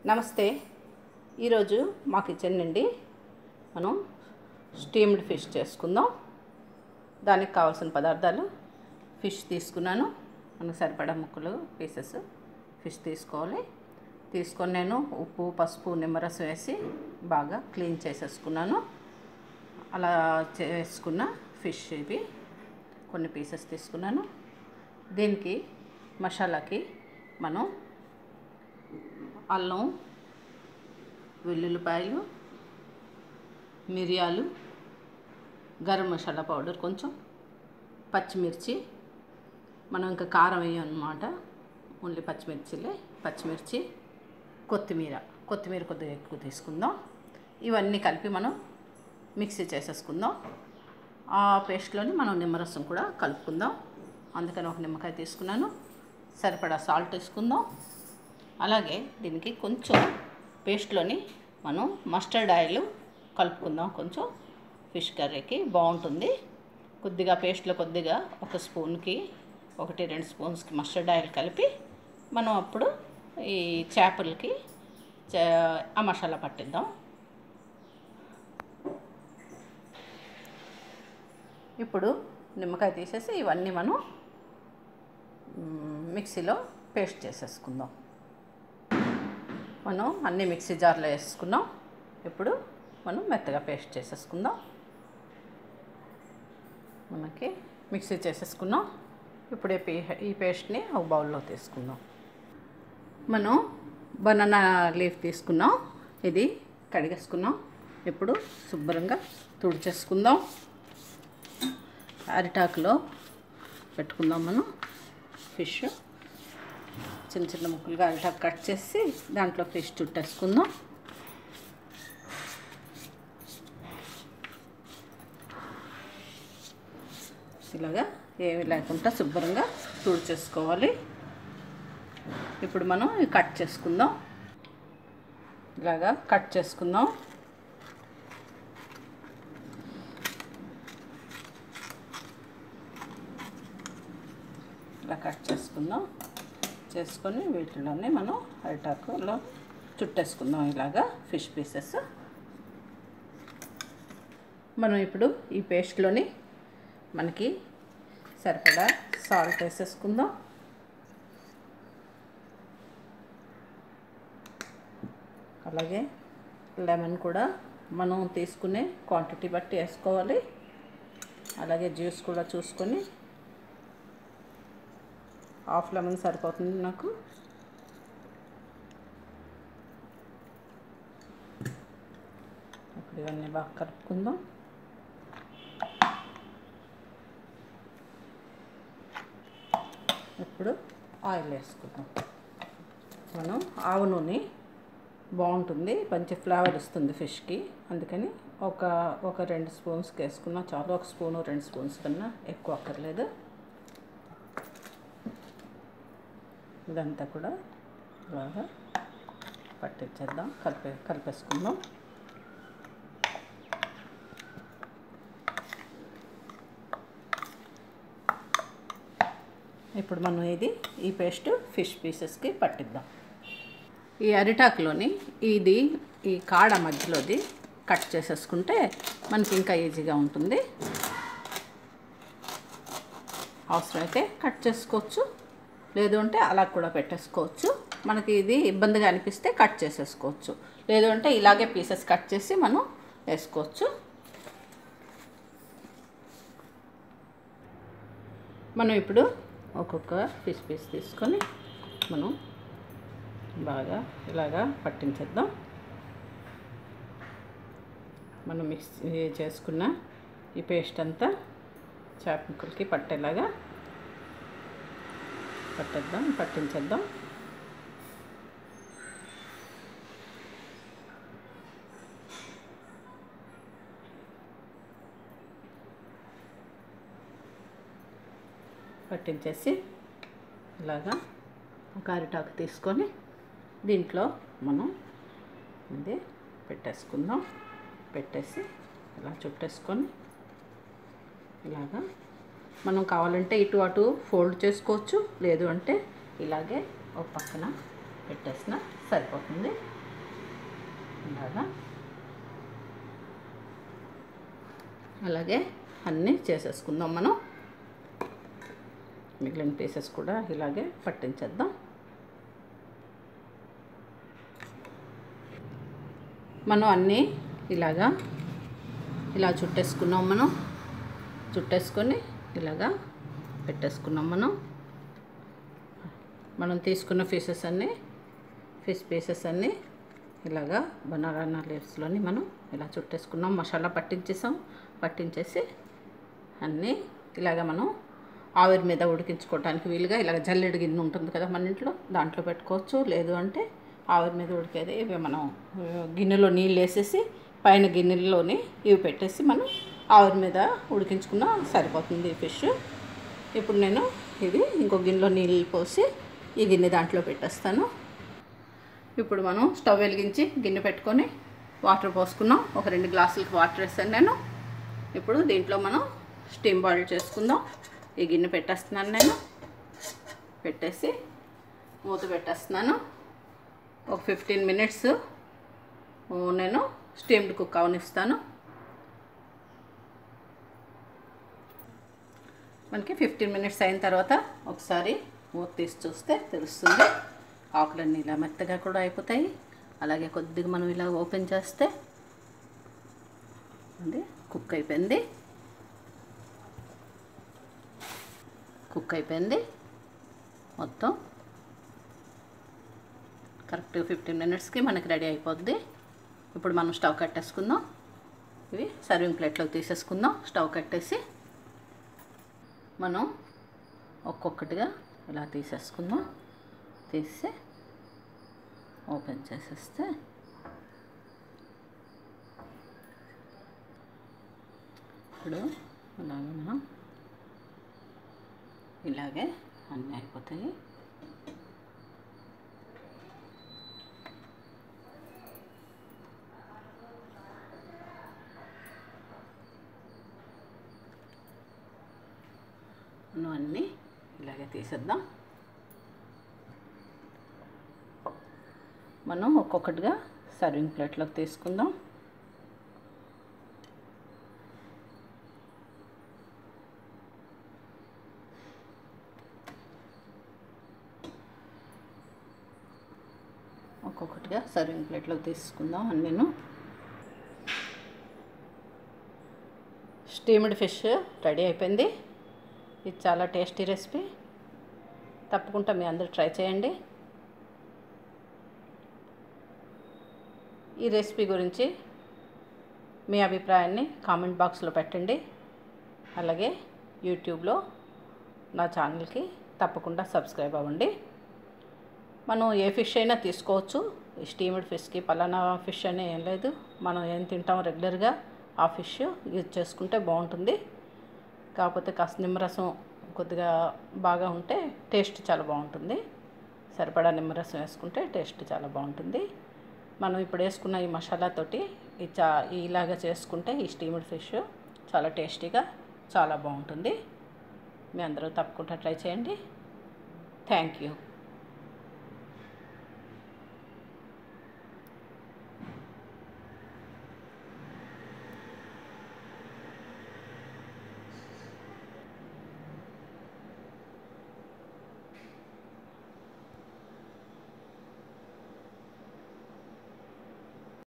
నమస్తే ఈరోజు మా కిచెన్ నుండి మనం స్టీమ్డ్ ఫిష్ చేసుకుందాం దానికి కావాల్సిన పదార్థాలు ఫిష్ తీసుకున్నాను మనకు సరిపడా ముక్కలు పీసెస్ ఫిష్ తీసుకోవాలి తీసుకొని నేను ఉప్పు పసుపు నిమ్మరసం వేసి బాగా క్లీన్ చేసేసుకున్నాను అలా చేసుకున్న ఫిష్ ఇవి కొన్ని పీసెస్ తీసుకున్నాను దీనికి మసాలాకి మనం అల్లం వెల్లుల్లిపాయలు మిరియాలు గరం మసాలా పౌడర్ కొంచెం పచ్చిమిర్చి మనం ఇంకా కారం వేయమన్నమాట ఓన్లీ పచ్చిమిర్చిలే పచ్చిమిర్చి కొత్తిమీర కొత్తిమీర కొద్దిగా ఎక్కువ తీసుకుందాం ఇవన్నీ కలిపి మనం మిక్సీ చేసేసుకుందాం ఆ పేస్ట్లోని మనం నిమ్మరసం కూడా కలుపుకుందాం అందుకని ఒక నిమ్మకాయ తీసుకున్నాను సరిపడా సాల్ట్ వేసుకుందాం అలాగే దీనికి కొంచెం పేస్ట్లోని మనం మస్టర్డ్ ఆయిల్ కలుపుకుందాం కొంచెం ఫిష్ కర్రీకి బాగుంటుంది కొద్దిగా పేస్ట్లో కొద్దిగా ఒక స్పూన్కి ఒకటి రెండు స్పూన్స్కి మస్టర్డ్ ఆయిల్ కలిపి మనం అప్పుడు ఈ చేపలకి చే- ఆ మసాలా పట్టిద్దాం ఇప్పుడు నిమ్మకాయ తీసేసి ఇవన్నీ మనం మ్, మిక్సీలో పేస్ట్ చేసేసుకుందాం మనం అన్ని మిక్సీ జార్లో వేసుకున్నాం ఇప్పుడు మనం మెత్తగా పేస్ట్ చేసేసుకుందాం మనకి మిక్సీ చేసేసుకున్నాం ఇప్పుడు ఈ పే- ఈ పేస్ట్ని ఒక బౌల్లో తీసుకుందాం మనం బనానా లీఫ్ తీసుకున్నాం ఇది కడిగేసుకున్నాం ఇప్పుడు శుభ్రంగా తుడిచేసుకుందాం అరిటాకులో పెట్టుకుందాం మనం ఫిష్ చిన్న చిన్న ముక్కలుగా అరిటాకు కట్ చేసి దాంట్లో ఫిష్ చుట్టేసుకుందాం ఇలాగా ఏమి లేకుండా శుభ్రంగా తుడిచేసుకోవాలి ఇప్పుడు మనం ఇవి కట్ చేసుకుందాం ఇలాగా కట్ చేసుకుందాం ఇలా కట్ చేసుకుందాం చేసుకొని వీటిలోనే మనం అరిటాకులో చుట్టేసుకుందాం ఇలాగా ఫిష్ పీసెస్ మనం ఇప్పుడు ఈ పేస్ట్లోని మనకి సరిపడా సాల్ట్ వేసేసుకుందాం అలాగే లెమన్ కూడా మనం తీసుకునే క్వాంటిటీ బట్టి వేసుకోవాలి అలాగే జ్యూస్ కూడా చూసుకొని హాఫ్ లెమన్ సరిపోతుంది నాకు ఇప్పుడు ఇవన్నీ బాగా కలుపుకుందాం ఇప్పుడు ఆయిల్ వేసుకుందాం మనం ఆవు నూనె బాగుంటుంది మంచి ఫ్లేవర్ ఇస్తుంది ఫిష్కి అందుకని ఒక ఒక రెండు స్పూన్స్కి వేసుకున్నా చాలు ఒక స్పూను రెండు స్పూన్స్ కన్నా ఎక్కువ అక్కర్లేదు ఇదంతా కూడా బాగా పట్టించేద్దాం కలిపే కలిపేసుకుందాం ఇప్పుడు మనం ఇది ఈ పేస్ట్ ఫిష్ పీసెస్కి పట్టిద్దాం ఈ అరిటాకులోని ఇది ఈ కాడ మధ్యలోది కట్ చేసేసుకుంటే మనకి ఇంకా ఈజీగా ఉంటుంది అవసరమైతే కట్ చేసుకోవచ్చు లేదు అంటే అలా కూడా పెట్టేసుకోవచ్చు మనకి ఇది ఇబ్బందిగా అనిపిస్తే కట్ చేసేసుకోవచ్చు లేదు అంటే ఇలాగే పీసెస్ కట్ చేసి మనం వేసుకోవచ్చు మనం ఇప్పుడు ఒక్కొక్క పీస్ పీస్ తీసుకొని మనం బాగా ఇలాగా పట్టించేద్దాం మనం మిక్స్ చేసుకున్న ఈ పేస్ట్ అంతా చేప ముక్కలకి పట్టేలాగా పట్టేద్దాం పట్టించేద్దాం పట్టించేసి ఇలాగా ఒక అరిటాకు తీసుకొని దీంట్లో మనం ఇది పెట్టేసుకుందాం పెట్టేసి ఇలా చుట్టేసుకొని ఇలాగా మనం కావాలంటే ఇటు అటు ఫోల్డ్ చేసుకోవచ్చు లేదు అంటే ఇలాగే ఒక పక్కన పెట్టేసిన సరిపోతుంది ఇలాగా అలాగే అన్నీ చేసేసుకుందాం మనం మిగిలిన పీసెస్ కూడా ఇలాగే పట్టించేద్దాం మనం అన్నీ ఇలాగా ఇలా చుట్టేసుకున్నాం మనం చుట్టేసుకొని ఇలాగా పెట్టేసుకున్నాం మనం మనం తీసుకున్న పీసెస్ అన్నీ ఫిష్ పీసెస్ అన్నీ ఇలాగా బనానా లీవ్స్లోని మనం ఇలా చుట్టేసుకున్నాం మసాలా పట్టించేసాం పట్టించేసి అన్నీ ఇలాగ మనం ఆవిరి మీద ఉడికించుకోవడానికి వీలుగా ఇలాగ జల్లెడు గిన్నె ఉంటుంది కదా మన ఇంట్లో దాంట్లో పెట్టుకోవచ్చు లేదు అంటే ఆవిరి మీద ఉడికేది ఇవి మనం ఆ, గిన్నెలో నీళ్ళు వేసేసి పైన గిన్నెలోని ఇవి పెట్టేసి మనం ఆవిరి మీద ఉడికించుకున్నా సరిపోతుంది ఈ ఫిష్ ఇప్పుడు నేను ఇది ఇంకో గిన్నెలో నీళ్ళు పోసి ఈ గిన్నె దాంట్లో పెట్టేస్తాను ఇప్పుడు మనం స్టవ్ వెలిగించి గిన్నె పెట్టుకొని వాటర్ పోసుకున్నాం ఒక రెండు గ్లాసులకి వాటర్ వేసాను నేను ఇప్పుడు దీంట్లో మనం స్టీమ్ బాయిల్ చేసుకుందాం ఈ గిన్నె పెట్టేస్తున్నాను నేను పెట్టేసి మూత పెట్టేస్తున్నాను ఒక ఫిఫ్టీన్ మినిట్స్ నేను స్టీమ్డ్ కుక్ అవనిస్తాను మనకి ఫిఫ్టీన్ మినిట్స్ అయిన తర్వాత ఒకసారి మూత తీసి చూస్తే తెలుస్తుంది ఆకులన్నీ ఇలా మెత్తగా కూడా అయిపోతాయి అలాగే కొద్దిగా మనం ఇలా ఓపెన్ చేస్తే అది కుక్ అయిపోయింది కుక్ అయిపోయింది మొత్తం కరెక్ట్ ఫిఫ్టీన్ మినిట్స్కి మనకి రెడీ అయిపోద్ది ఇప్పుడు మనం స్టవ్ కట్టేసుకుందాం ఇవి సర్వింగ్ ప్లేట్లోకి తీసేసుకుందాం స్టవ్ కట్టేసి మనం ఒక్కొక్కటిగా ఇలా తీసేసుకుందాం తీసి ఓపెన్ చేసేస్తే ఇప్పుడు అలాగే మనం ఇలాగే అన్నీ అయిపోతాయి మనం అన్నీ ఇలాగే తీసేద్దాం మనం ఒక్కొక్కటిగా సర్వింగ్ ప్లేట్లోకి తీసుకుందాం ఒక్కొక్కటిగా సర్వింగ్ ప్లేట్లోకి తీసుకుందాం అన్నీను స్టీమ్డ్ ఫిష్ రెడీ అయిపోయింది ఇది చాలా టేస్టీ రెసిపీ తప్పకుండా మీ అందరూ ట్రై చేయండి ఈ రెసిపీ గురించి మీ అభిప్రాయాన్ని కామెంట్ బాక్స్లో పెట్టండి అలాగే యూట్యూబ్లో నా ఛానల్కి తప్పకుండా సబ్స్క్రైబ్ అవ్వండి మనం ఏ ఫిష్ అయినా తీసుకోవచ్చు ఈ స్టీమ్డ్ ఫిష్కి పలానా ఫిష్ అని ఏం లేదు మనం ఏం తింటాం రెగ్యులర్గా ఆ ఫిష్ యూజ్ చేసుకుంటే బాగుంటుంది కాకపోతే కాస్త నిమ్మరసం కొద్దిగా బాగా ఉంటే టేస్ట్ చాలా బాగుంటుంది సరిపడా నిమ్మరసం వేసుకుంటే టేస్ట్ చాలా బాగుంటుంది మనం ఇప్పుడు వేసుకున్న ఈ మసాలాతోటి ఈ చా ఇలాగా చేసుకుంటే ఈ స్టీమ్డ్ ఫిష్ చాలా టేస్టీగా చాలా బాగుంటుంది మీ అందరూ తప్పకుండా ట్రై చేయండి థ్యాంక్ యూ